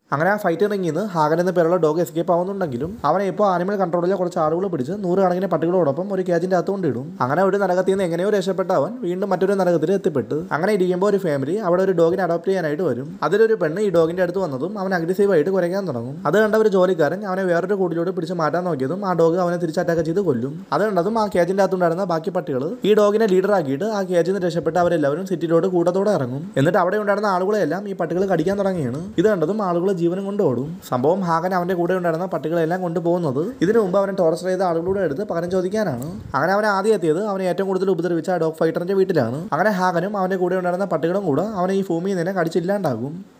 അങ്ങനെ ആ ഫൈറ്റ് റിങ്ങിൽ നിന്ന് ഹാഗൻ എന്ന പേരുള്ള ഡോഗ് എസ്കേപ്പ് ആവുന്നുണ്ടെങ്കിലും അവനെ ഇപ്പോൾ ആനിമൽ കൺട്രോളിലെ കുറച്ച് ആളുകൾ പിടിച്ച് നൂറുകണക്കിന് പട്ടികളോടൊപ്പം ഒരു കേജിന്റെ അകത്ത് കൊണ്ടിടും അങ്ങനെ ഒരു നരകത്തിൽ നിന്ന് എങ്ങനെയോ രക്ഷപ്പെട്ട അവൻ വീണ്ടും മറ്റൊരു നരകത്തിൽ എത്തിപ്പെട്ടു അങ്ങനെ ഇരിക്കുമ്പോൾ ഒരു ഫാമിലി അവിടെ ഒരു ഡോഗിനെ അഡോപ്റ്റ് ചെയ്യാനായിട്ട് വരും അതിലൊരു പെണ്ണ് ഈ ഡോഗിന്റെ അടുത്ത് വന്നതും അവൻ അഗ്രസീവായിട്ട് കുരയ്ക്കാൻ തുടങ്ങും അത് കണ്ട ഒരു ജോലിക്കാരൻ അവനെ വേറൊരു കൂടിലോട്ട് പിടിച്ച് മാറ്റാൻ നോക്കിയതും ആ ഡോഗ് അവനെ തിരിച്ച് അറ്റാക്ക് ചെയ്ത് കൊല്ലും അത് കണ്ടതും ആ കേജിന്റെ അകത്തുണ്ടായിരുന്ന ബാക്കി പട്ടികൾ ഈ ഡോഗിനെ ലീഡർ ആക്കിയിട്ട് ആ കേജിൽ നിന്ന് രക്ഷപ്പെട്ട് അവരെല്ലാവരും സിറ്റിയിലോട്ട് കൂട്ടത്തോടെ ഇറങ്ങും എന്നിട്ട് അവിടെ ഉണ്ടായിരുന്ന ആളുകളെല്ലാം ഈ പട്ടികൾ കടിക്കാൻ തുടങ്ങിയാണ് ഇത് കണ്ടതും ആളുകൾ ജീവനും കൊണ്ട് ഓടും സംഭവം ഹാഗൻ അവന്റെ കൂടെ ഉണ്ടായിരുന്ന പട്ടികളെല്ലാം കൊണ്ടുപോകുന്നത് ഇതിനു മുമ്പ് അവൻ ടോർച്ചർ ചെയ്ത ആളുകളോട് എടുത്ത് പകരം ചോദിക്കാനാണ് അങ്ങനെ അവൻ ആദ്യം എത്തിയത് അവനെ ഏറ്റവും കൂടുതൽ ഉപദ്രവിച്ച ആ ഡോഗ് ഫൈറ്ററിന്റെ വീട്ടിലാണ് അങ്ങനെ ഹാഗനും അവന്റെ കൂടെ ഉണ്ടായിരുന്ന പട്ടികളും കൂടെ അവനെ ഈ ഭൂമിയിൽ നിന്ന് കടിച്ചില്ലാണ്ടാകും